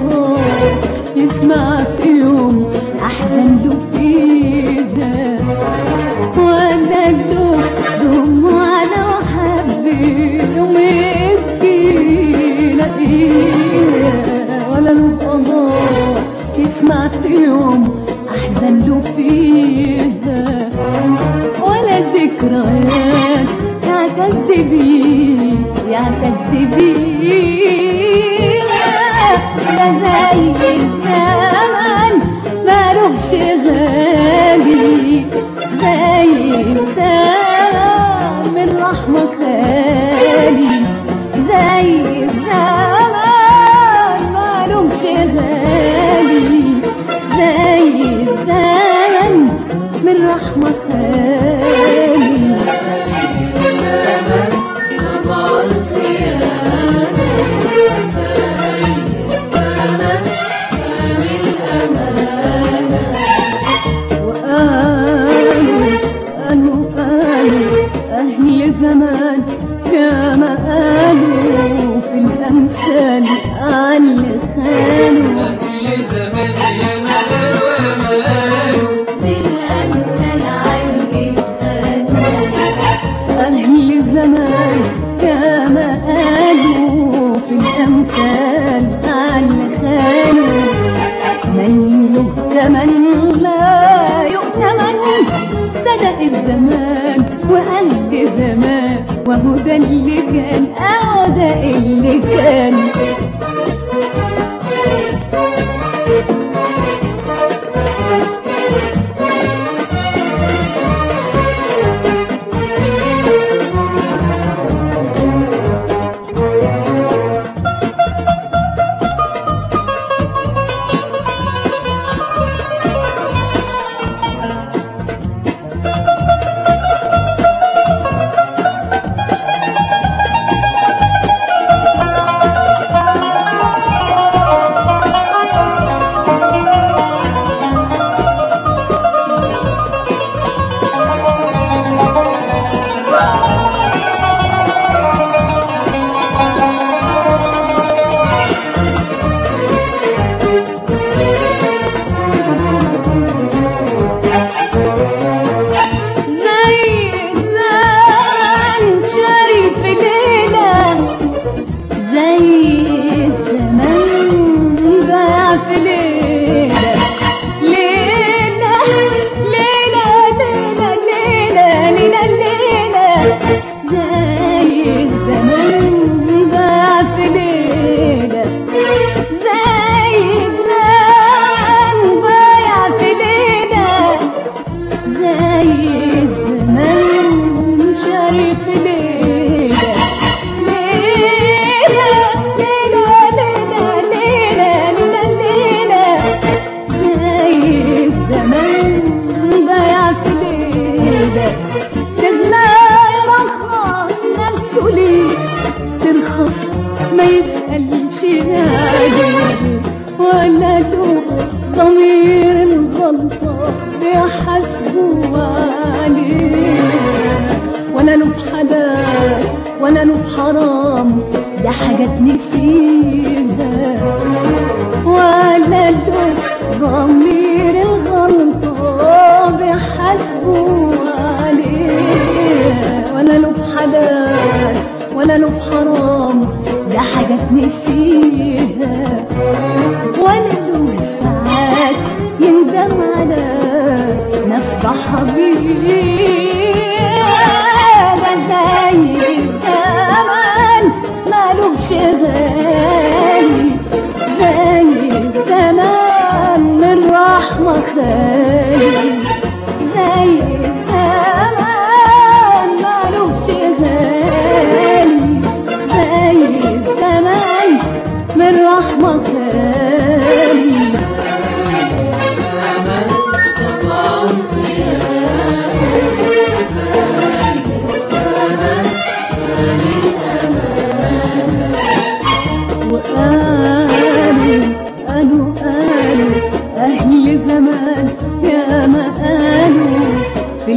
الله يسمع في يوم أحزن له فيها وأنا له دموع لو حبيت ويبكي لاقيها ولا له الله يسمع في يوم أحزن له فيها ولا ذكريات يعتز بيه يعتز بيها لا زي الزمن مالوش غالي زي الزمن من رحمة خالي زي الزمن مالوش غالي زي الزمن من رحمة خالي وقالوا قالوا قالوا أهل زمان يا ما قالوا في الأمثال على خانوا أهل زمان يا ما قالوا في الأمثال على خانوا من يهتمن لا يؤتمن صدق الزمان وأهل زمان وهو ده اللي كان أهو ده اللي كان زي الزمان شريف ليلة زي الزمان ضاع في ليلة ليلة ليلة ليلة ليلة ليلة ليلة زي الزمان ضاع في ليلة زي الزمان ضايع في ليلة زي الزمان شريف ليلة ليلة ليلة ليلة ليلة ليلة ليلة زي الزمان ضيع في ليلة لما يرخص نفسه ليه ترخص ما يسألش عليه ولا له ضمير الغلطة بيحاسبوا عليه ولا له في حلال ولا له في حرام ده حاجات نسيها ولا له ضمير الغلطة بيحاسبوا عليه ولا له في حلال ولا له في حرام ده حاجات نسيها ولا له ساعات يندم على ناس ضحى بيها ده زي الزمان مالوش غالي زي الزمان من رحمة خالي زي الزمان مالوش غالي زي الزمان من رحمة خالي وقالوا قالوا قالوا أهل زمان يا ما قالوا في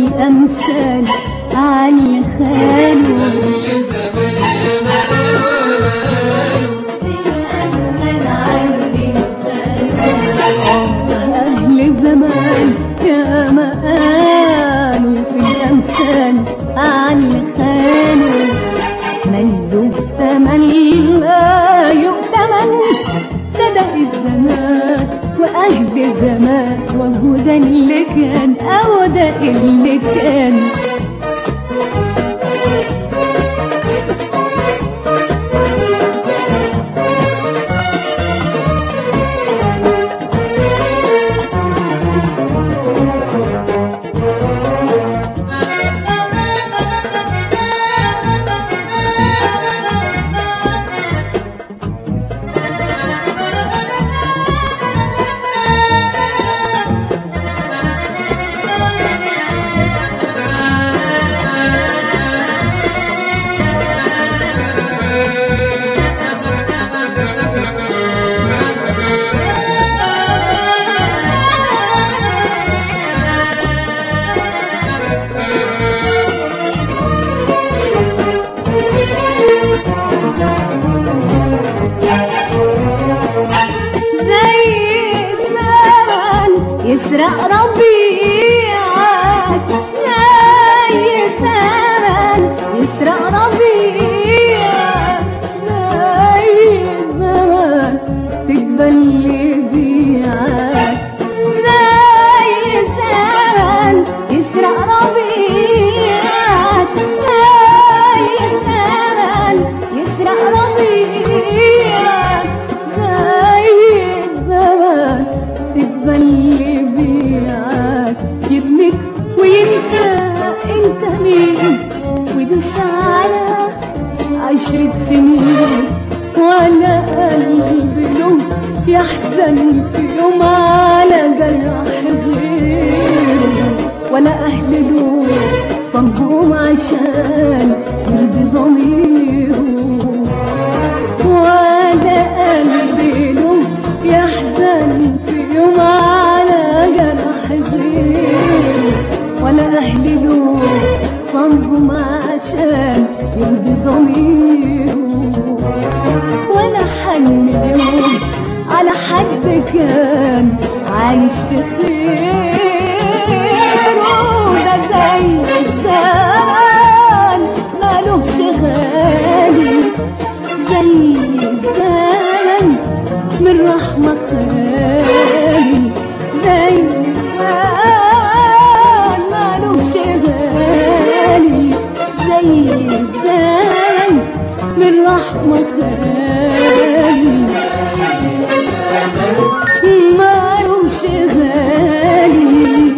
أهل زمان وهو ده اللي كان أهو ده اللي كان زي الزمن يسرق ربيعك زي الزمن يسرق ربيعك زي الزمن تقبل يبيعك زي الزمن يسرق ربيعك زي الزمن يسرق ربيعك زي الزمن تقبل يبيعك يرميك وينسى انت مين ويدوس على عشرة سنين ولا قلب له يحزن في يوم على جرح غيره ولا أهل له صنهم عشان يرضي ضميره ولا قلب له يحزن في يوم على جرح غيره ولا أهل له صنهم عشان يرضي ضميره ولا حن يوم على حد كان عايش في خيره ده زي الزمان مالوش غالي زي الزمن من رحمة خالي زي الزمان مالوش غالي زي الزمن من رحمة خالي مالوش غالي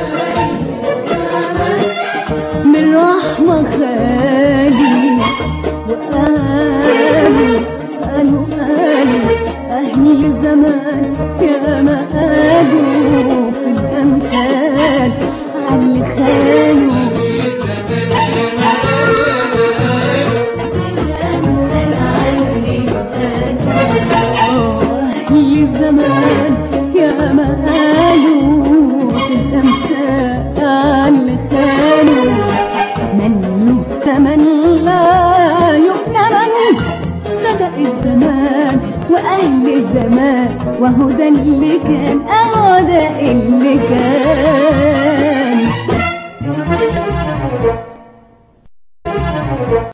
من رحمة خالي وقالوا قالوا قالوا أهل زمان يا ما قالوا في الأمثال على خالوا أهل زمان يا ما قالوا في الأمثال خالوا من يهتمن لا يؤتمن صدق الزمان وأهل الزمان وهو ده اللي كان أهو ده اللي كان